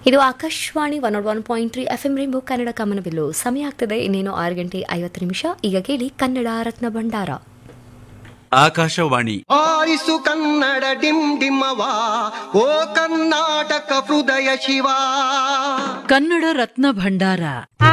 ಇದು Akashvani one naught one point three F M rainbow Kannada ಕಮನಬಿಲ್ಲು ಸಮಯ ಆಗ್ತದೆ ಇನ್ನೇನು ಆರು ಗಂಟೆ ಐವತ್ತು ನಿಮಿಷ ಈಗ ಕೇಳಿ ಕನ್ನಡ ರತ್ನ ಭಂಡಾರ ಆಕಾಶವಾಣಿ ಆರಿಸು ಕನ್ನಡ ಡಿಮ್ ಡಿಮವ ಓ ಕರ್ನಾಟಕ ಹೃದಯ ಶಿವ ಕನ್ನಡ ರತ್ನ ಭಂಡಾರ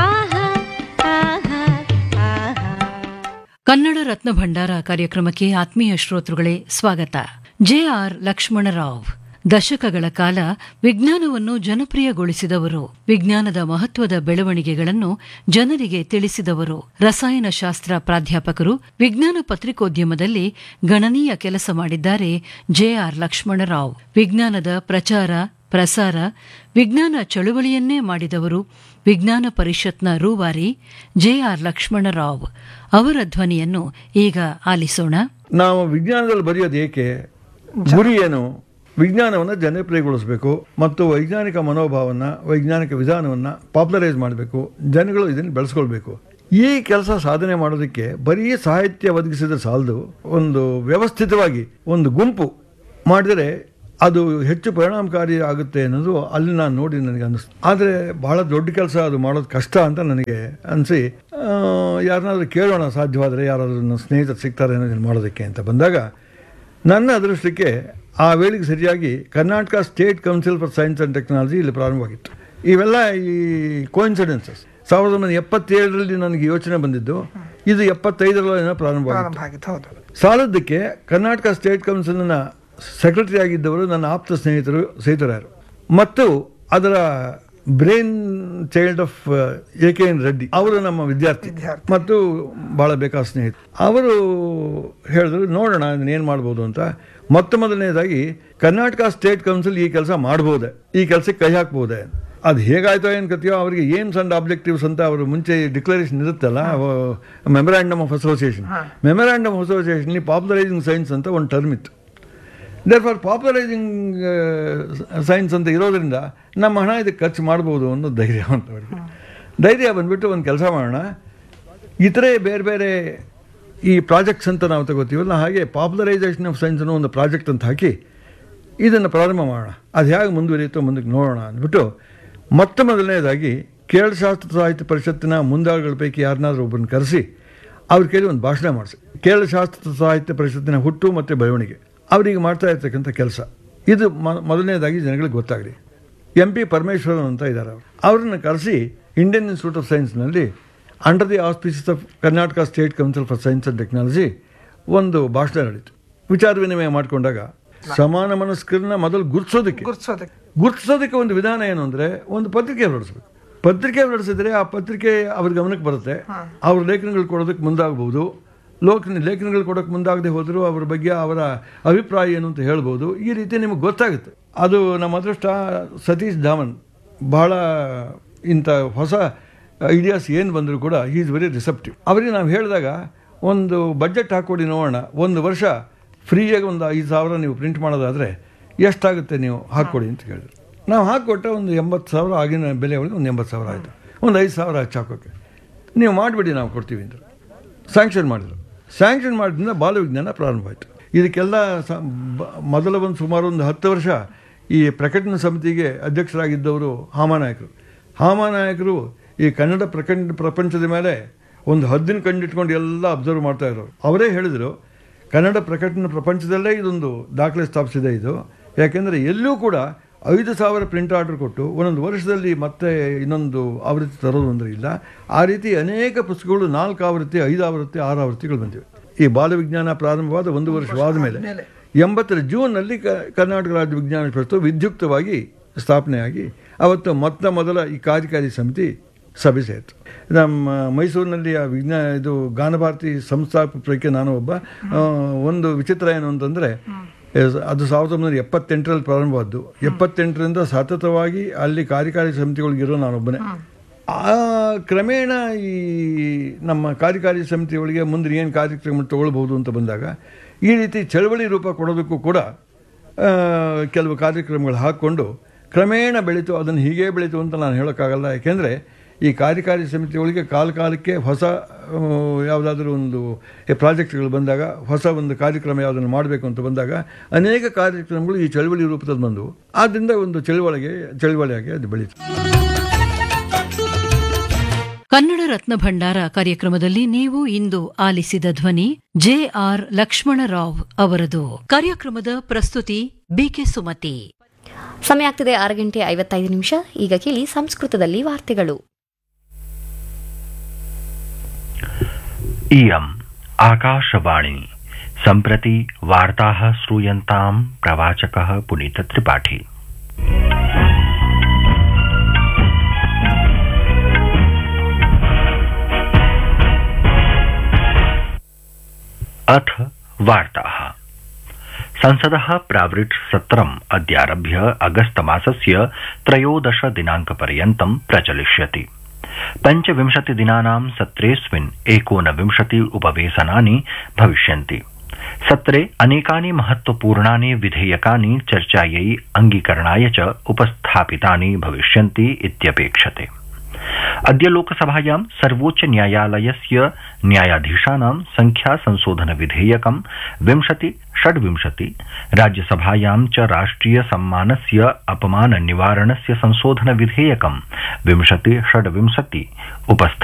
ಕನ್ನಡ ರತ್ನ ಭಂಡಾರ ಕಾರ್ಯಕ್ರಮಕ್ಕೆ ಆತ್ಮೀಯ ಶ್ರೋತೃಗಳೇ ಸ್ವಾಗತ ಜೆಆರ್ ಲಕ್ಷ್ಮಣರಾವ್ ದಶಕಗಳ ಕಾಲ ವಿಜ್ಞಾನವನ್ನು ಜನಪ್ರಿಯಗೊಳಿಸಿದವರು ವಿಜ್ಞಾನದ ಮಹತ್ವದ ಬೆಳವಣಿಗೆಗಳನ್ನು ಜನರಿಗೆ ತಿಳಿಸಿದವರು ರಸಾಯನಶಾಸ್ತ್ರ ಪ್ರಾಧ್ಯಾಪಕರು ವಿಜ್ಞಾನ ಪತ್ರಿಕೋದ್ಯಮದಲ್ಲಿ ಗಣನೀಯ ಕೆಲಸ ಮಾಡಿದ್ದಾರೆ ಜೆಆರ್ ಲಕ್ಷ್ಮಣರಾವ್ ವಿಜ್ಞಾನದ ಪ್ರಚಾರ ಪ್ರಸಾರ ವಿಜ್ಞಾನ ಚಳುವಳಿಯನ್ನೇ ಮಾಡಿದವರು ವಿಜ್ಞಾನ ಪರಿಷತ್ನ ರೂವಾರಿ ಜೆಆರ್ ಲಕ್ಷ್ಮಣರಾವ್ ಅವರ ಧ್ವನಿಯನ್ನು ಈಗ ಆಲಿಸೋಣ ನಾವು ವಿಜ್ಞಾನದಲ್ಲಿ ಬರೆಯೋದು ಏಕೆ ಗುರಿ ಏನು ವಿಜ್ಞಾನವನ್ನು ಜನಪ್ರಿಯಗೊಳಿಸಬೇಕು ಮತ್ತು ವೈಜ್ಞಾನಿಕ ಮನೋಭಾವನ ವೈಜ್ಞಾನಿಕ ವಿಧಾನವನ್ನು ಪಾಪ್ಯುಲರೈಸ್ ಮಾಡಬೇಕು ಜನಗಳು ಇದನ್ನು ಬೆಳೆಸ್ಕೊಳ್ಬೇಕು ಈ ಕೆಲಸ ಸಾಧನೆ ಮಾಡೋದಕ್ಕೆ ಬರೀ ಸಾಹಿತ್ಯ ಒದಗಿಸಿದ್ರೆ ಸಾಲದು ಒಂದು ವ್ಯವಸ್ಥಿತವಾಗಿ ಒಂದು ಗುಂಪು ಮಾಡಿದರೆ ಅದು ಹೆಚ್ಚು ಪರಿಣಾಮಕಾರಿ ಆಗುತ್ತೆ ಅನ್ನೋದು ಅಲ್ಲಿ ನಾನು ನೋಡಿ ನನಗೆ ಅನ್ನಿಸ್ತು ಆದರೆ ಬಹಳ ದೊಡ್ಡ ಕೆಲಸ ಅದು ಮಾಡೋದು ಕಷ್ಟ ಅಂತ ನನಗೆ ಅನಿಸಿ ಯಾರನ್ನಾದ್ರೂ ಕೇಳೋಣ ಸಾಧ್ಯವಾದರೆ ಯಾರಾದರೂ ನನ್ನ ಸ್ನೇಹಿತರು ಸಿಗ್ತಾರೆ ಅನ್ನೋದನ್ನು ಮಾಡೋದಕ್ಕೆ ಅಂತ ಬಂದಾಗ ನನ್ನ ಅದೃಷ್ಟಕ್ಕೆ ಆ ವೇಳೆಗೆ ಸರಿಯಾಗಿ Karnataka state council for science and technology ಇಲ್ಲಿ ಪ್ರಾರಂಭವಾಗಿತ್ತು ಇವೆಲ್ಲ ಈ ಕೋಇನ್ಸಿಡೆನ್ಸಸ್ ಸಾವಿರದ ಒಂಬೈನೂರ ಎಪ್ಪತ್ತೇಳರಲ್ಲಿ ನನಗೆ ಯೋಚನೆ ಬಂದಿದ್ದು ಇದು ಎಪ್ಪತ್ತೈದರಲ್ಲಿ ಪ್ರಾರಂಭವಾಗಿತ್ತು ಆಗಿತ್ತು ಹೌದು ಸಾಲದ್ದಕ್ಕೆ ಕರ್ನಾಟಕ ಸ್ಟೇಟ್ ಕೌನ್ಸಿಲ್ನ ಸೆಕ್ರೆಟರಿ ಆಗಿದ್ದವರು ನನ್ನ ಆಪ್ತ ಸ್ನೇಹಿತರು ಸೇತುರಾಯರು ಮತ್ತು ಅದರ brain child of A K N Reddy ಅವರು ನಮ್ಮ ವಿದ್ಯಾರ್ಥಿ ವಿದ್ಯಾರ್ಥಿ. ಮತ್ತು ಭಾಳ ಬೇಕಾದ ಸ್ನೇಹಿತ ಅವರು ಹೇಳಿದ್ರು ನೋಡೋಣ ಏನು ಮಾಡ್ಬೋದು ಅಂತ ಮೊತ್ತ ಮೊದಲನೇದಾಗಿ ಕರ್ನಾಟಕ ಸ್ಟೇಟ್ ಕೌನ್ಸಿಲ್ ಈ ಕೆಲಸ ಮಾಡ್ಬೋದೆ ಈ ಕೆಲಸಕ್ಕೆ ಕೈ ಹಾಕ್ಬೋದೆ ಅದು ಹೇಗಾಯ್ತೋ ಏನು ಕಥೆಯೋ ಅವರಿಗೆ ಏಮ್ಸ್ ಅಂಡ್ ಆಬ್ಜೆಕ್ಟಿವ್ಸ್ ಅಂತ ಅವರು ಮುಂಚೆ ಡಿಕ್ಲರೇಷನ್ ಇರುತ್ತಲ್ಲ memorandum of association memorandum of association popularising science ಅಂತ ಒಂದು ಟರ್ಮ್ ಇತ್ತು ದೇರ್ ಫಾರ್ ಪಾಪ್ಯುಲರೈಸಿಂಗ್ ಸೈನ್ಸ್ ಅಂತ ಇರೋದ್ರಿಂದ ನಮ್ಮ ಹಣ ಇದಕ್ಕೆ ಖರ್ಚು ಮಾಡ್ಬೋದು ಅನ್ನೋ ಧೈರ್ಯ ಅಂತ ಅವರಿಗೆ ಧೈರ್ಯ ಬಂದ್ಬಿಟ್ಟು ಒಂದು ಕೆಲಸ ಮಾಡೋಣ ಇತರೆ ಬೇರೆ ಬೇರೆ ಈ ಪ್ರಾಜೆಕ್ಟ್ಸ್ ಅಂತ ನಾವು ತಗೋತೀವಲ್ಲ ಹಾಗೆ ಪಾಪ್ಯುಲರೈಸೇಷನ್ ಆಫ್ ಸೈನ್ಸ್ ಅನ್ನೋ ಒಂದು ಪ್ರಾಜೆಕ್ಟ್ ಅಂತ ಹಾಕಿ ಇದನ್ನು ಪ್ರಾರಂಭ ಮಾಡೋಣ ಅದು ಹೇಗೆ ಮುಂದುವರಿಯುತ್ತೋ ಮುಂದಕ್ಕೆ ನೋಡೋಣ ಅಂದ್ಬಿಟ್ಟು ಮೊತ್ತ ಮೊದಲನೇದಾಗಿ ಕೇರಳ ಶಾಸ್ತ್ರ ಸಾಹಿತ್ಯ ಪರಿಷತ್ತಿನ ಮುಂದಾಳುಗಳ ಪೈಕಿ ಯಾರನ್ನಾದ್ರೂ ಒಬ್ಬರನ್ನ ಕರೆಸಿ ಅವ್ರ ಕೈಲಿ ಒಂದು ಭಾಷಣ ಮಾಡಿಸಿ ಕೇರಳ ಶಾಸ್ತ್ರ ಸಾಹಿತ್ಯ ಪರಿಷತ್ತಿನ ಹುಟ್ಟು ಮತ್ತು ಬೆಳವಣಿಗೆ ಅವರಿಗೆ ಮಾಡ್ತಾ ಇರ್ತಕ್ಕಂಥ ಕೆಲಸ ಇದು ಮ- ಮೊದಲನೇದಾಗಿ ಜನಗಳಿಗೆ ಗೊತ್ತಾಗಲಿ ಎಂ ಪಿ ಪರಮೇಶ್ವರನ್ ಅಂತ ಇದ್ದಾರೆ ಅವರು ಅವರನ್ನು ಕರೆಸಿ ಇಂಡಿಯನ್ ಇನ್ಸ್ಟಿಟ್ಯೂಟ್ ಆಫ್ ಸೈನ್ಸ್ನಲ್ಲಿ under the auspices of Karnataka state council for science and technology ಒಂದು ಭಾಷಣ ನಡೀತು ವಿಚಾರ ವಿನಿಮಯ ಮಾಡಿಕೊಂಡಾಗ ಸಮಾನ ಮನಸ್ಕರನ್ನ ಮೊದಲು ಗುರುತಿಸೋದಕ್ಕೆ ಗುರ್ಸೋದಕ್ಕೆ ಗುರುತಿಸೋದಕ್ಕೆ ಒಂದು ವಿಧಾನ ಏನು ಅಂದರೆ ಒಂದು ಪತ್ರಿಕೆ ಹೊರಡಿಸ್ಬೇಕು ಪತ್ರಿಕೆ ಹೊರಡಿಸಿದ್ರೆ ಆ ಪತ್ರಿಕೆ ಅವ್ರ ಗಮನಕ್ಕೆ ಬರುತ್ತೆ ಅವ್ರ ಲೇಖನಗಳು ಕೊಡೋದಕ್ಕೆ ಮುಂದಾಗಬಹುದು ಲೋಕ ಲೇಖನಗಳು ಕೊಡೋಕ್ಕೆ ಮುಂದಾಗದೆ ಹೋದರೂ ಅವ್ರ ಬಗ್ಗೆ ಅವರ ಅಭಿಪ್ರಾಯ ಏನು ಅಂತ ಹೇಳ್ಬೋದು ಈ ರೀತಿ ನಿಮಗೆ ಗೊತ್ತಾಗುತ್ತೆ ಅದು ನಮ್ಮ ಅದೃಷ್ಟ ಸತೀಶ್ ಧಾಮನ್ ಬಹಳ ಇಂಥ ಹೊಸ ಐಡಿಯಾಸ್ ಏನು ಬಂದರೂ ಕೂಡ ಹೀ ಇಸ್ ವೆರಿ ರಿಸೆಪ್ಟಿವ್ ಅವರಿಗೆ ನಾವು ಹೇಳಿದಾಗ ಒಂದು ಬಜೆಟ್ ಹಾಕ್ಕೊಡಿ ನೋಡೋಣ ಒಂದು ವರ್ಷ ಫ್ರೀಯಾಗಿ ಒಂದು ಐದು ಸಾವಿರ ನೀವು ಪ್ರಿಂಟ್ ಮಾಡೋದಾದರೆ ಎಷ್ಟಾಗುತ್ತೆ ನೀವು ಹಾಕ್ಕೊಡಿ ಅಂತ ಕೇಳಿದ್ರು ನಾವು ಹಾಕ್ಕೊಟ್ಟ ಒಂದು ಎಂಬತ್ತು ಸಾವಿರ ಆಗಿನ ಬೆಲೆ ಒಳಗೆ ಒಂದು ಎಂಬತ್ತು ಸಾವಿರ ಆಯಿತು ಒಂದು ಐದು ಸಾವಿರ ಹಚ್ಚಿ ಹಾಕೋಕ್ಕೆ ನೀವು ಮಾಡಿಬಿಡಿ ನಾವು ಕೊಡ್ತೀವಿ ಅಂದರು ಸ್ಯಾಂಕ್ಷನ್ ಮಾಡಿದ್ರು ಸ್ಯಾಂಕ್ಷನ್ ಮಾಡಿದ್ರಿಂದ ಬಾಲವಿಜ್ಞಾನ ಪ್ರಾರಂಭ ಆಯಿತು ಇದಕ್ಕೆಲ್ಲ ಸ ಬ- ಮೊದಲ ಒಂದು ಸುಮಾರು ಒಂದು ಹತ್ತು ವರ್ಷ ಈ ಪ್ರಕಟಣಾ ಸಮಿತಿಗೆ ಅಧ್ಯಕ್ಷರಾಗಿದ್ದವರು ಹಾಮಾನಾಯಕರು ಹಾಮಾನಾಯಕರು ಈ ಕನ್ನಡ ಪ್ರಕಟ ಪ್ರಪಂಚದ ಮೇಲೆ ಒಂದು ಹದ್ದಿನ ಕಂಡಿಟ್ಕೊಂಡು ಎಲ್ಲ ಅಬ್ಸರ್ವ್ ಮಾಡ್ತಾ ಇರೋರು ಅವರೇ ಹೇಳಿದರು ಕನ್ನಡ ಪ್ರಕಟಣೆ ಪ್ರಪಂಚದಲ್ಲೇ ಇದೊಂದು ದಾಖಲೆ ಸ್ಥಾಪಿಸಿದೆ ಇದು ಯಾಕೆಂದರೆ ಎಲ್ಲೂ ಕೂಡ ಐದು ಸಾವಿರ ಪ್ರಿಂಟ್ ಆರ್ಡರ್ ಕೊಟ್ಟು ಒಂದೊಂದು ವರ್ಷದಲ್ಲಿ ಮತ್ತೆ ಇನ್ನೊಂದು ಆವೃತ್ತಿ ತರೋದು ಅಂದರೆ ಇಲ್ಲ ಆ ರೀತಿ ಅನೇಕ ಪುಸ್ತಕಗಳು ನಾಲ್ಕು ಆವೃತ್ತಿ ಐದು ಆವೃತ್ತಿ ಆರು ಆವೃತ್ತಿಗಳು ಬಂದಿವೆ ಈ ಬಾಲವಿಜ್ಞಾನ ಪ್ರಾರಂಭವಾದ ಒಂದು ವರ್ಷವಾದ ಮೇಲೆ ಎಂಬತ್ತರ ಜೂನ್ನಲ್ಲಿ ಕ ಕರ್ನಾಟಕ ರಾಜ್ಯ ವಿಜ್ಞಾನ ಪರಿಷತ್ತು ವಿದ್ಯುಕ್ತವಾಗಿ ಸ್ಥಾಪನೆಯಾಗಿ ಅವತ್ತು ಮೊತ್ತ ಮೊದಲ ಈ ಕಾರ್ಯಕಾರಿ ಸಮಿತಿ ಸಭೆ ಸೇರಿತು ನಮ್ಮ ಮೈಸೂರಿನಲ್ಲಿ ಆ ವಿಜ್ಞಾನ ಇದು ಗಾನಭಾರತಿ ಸಂಸ್ಥಾಪಕರಿಗೆ ನಾನು ಒಬ್ಬ ಆ, ಒಂದು ವಿಚಿತ್ರ ಏನು ಅಂತಂದರೆ ಅದು ಸಾವಿರದ ಒಂಬೈನೂರ ಎಪ್ಪತ್ತೆಂಟರಲ್ಲಿ ಪ್ರಾರಂಭವಾದ್ದು ಎಪ್ಪತ್ತೆಂಟರಿಂದ ಸತತವಾಗಿ ಅಲ್ಲಿ ಕಾರ್ಯಕಾರಿ ಸಮಿತಿಗಳಿಗಿರೋ ನಾನೊಬ್ಬನೇ ಆ ಕ್ರಮೇಣ ಈ ನಮ್ಮ ಕಾರ್ಯಕಾರಿ ಸಮಿತಿಯೊಳಗೆ ಮುಂದೆ ಏನು ಕಾರ್ಯಕ್ರಮ ತಗೊಳ್ಬೋದು ಅಂತ ಬಂದಾಗ ಈ ರೀತಿ ಚಳವಳಿ ರೂಪ ಕೊಡೋದಕ್ಕೂ ಕೂಡ ಆ, ಕೆಲವು ಕಾರ್ಯಕ್ರಮಗಳು ಹಾಕ್ಕೊಂಡು ಕ್ರಮೇಣ ಬೆಳೀತು ಅದನ್ನು ಹೀಗೆ ಬೆಳೀತು ಅಂತ ನಾನು ಹೇಳೋಕ್ಕಾಗಲ್ಲ ಯಾಕೆಂದರೆ ಈ ಕಾರ್ಯಕಾರಿ ಸಮಿತಿಯೊಳಗೆ ಕಾಲ ಕಾಲಕ್ಕೆ ಹೊಸ ಯಾವುದಾದ್ರೂ ಒಂದು ಪ್ರಾಜೆಕ್ಟ್ಗಳು ಬಂದಾಗ ಹೊಸ ಒಂದು ಕಾರ್ಯಕ್ರಮ ಯಾವುದನ್ನು ಮಾಡಬೇಕು ಅಂತ ಬಂದಾಗ ಅನೇಕ ಕಾರ್ಯಕ್ರಮಗಳು ಈ ಚಳವಳಿ ರೂಪದಲ್ಲಿ ಬಂದವು ಆದ್ದರಿಂದ ಒಂದು ಚಳವಳಿಗೆ ಚಳವಳಿಯಾಗಿ ಅದು ಬೆಳೀತು ಕನ್ನಡ ರತ್ನ ಭಂಡಾರ ಕಾರ್ಯಕ್ರಮದಲ್ಲಿ ನೀವು ಇಂದು ಆಲಿಸಿದ ಧ್ವನಿ ಜೆ ಆರ್ ಲಕ್ಷ್ಮಣರಾವ್ ಅವರದು ಕಾರ್ಯಕ್ರಮದ ಪ್ರಸ್ತುತಿ ಬಿಕೆ ಸುಮತಿ ಸಮಯ ಆಗ್ತಿದೆ ಆರು ಗಂಟೆ ಐವತ್ತೈದು ನಿಮಿಷ ಈಗ ಕೇಳಿ ಸಂಸ್ಕೃತದಲ್ಲಿ ವಾರ್ತೆಗಳು इयम् आकाशवाणी सम्प्रति वार्ताः श्रूयन्ताम् प्रवाचकः पुनीतत्रिपाठी अथ वार्ताः संसदः प्रावृट् सत्रम् अद्यारभ्य अगस्तमासस्य त्रयोदश दिनाङ्कपर्यन्तं प्रचलिष्यति पञ्चविंशतिदिनानां सत्रेऽस्मिन् एकोनविंशति उपवेशनानि भविष्यन्ति सत्रे अनेकानि महत्वपूर्णानि विधेयकानि चर्चायै अङ्गीकरणाय च उपस्थापितानि भविष्यन्ति इत्यपेक्षते अद्य लोकसभायां सर्वोच्च न्यायालयस्य न्यायाधीशानां संख्या संशोधन विधेयकं विंशति षड्विंशति राज्यसभायां च राष्ट्रिय सम्मानस्य अपमान निवारणस्य संशोधन विधेयकं विंशति षड्विंशति उपस्थ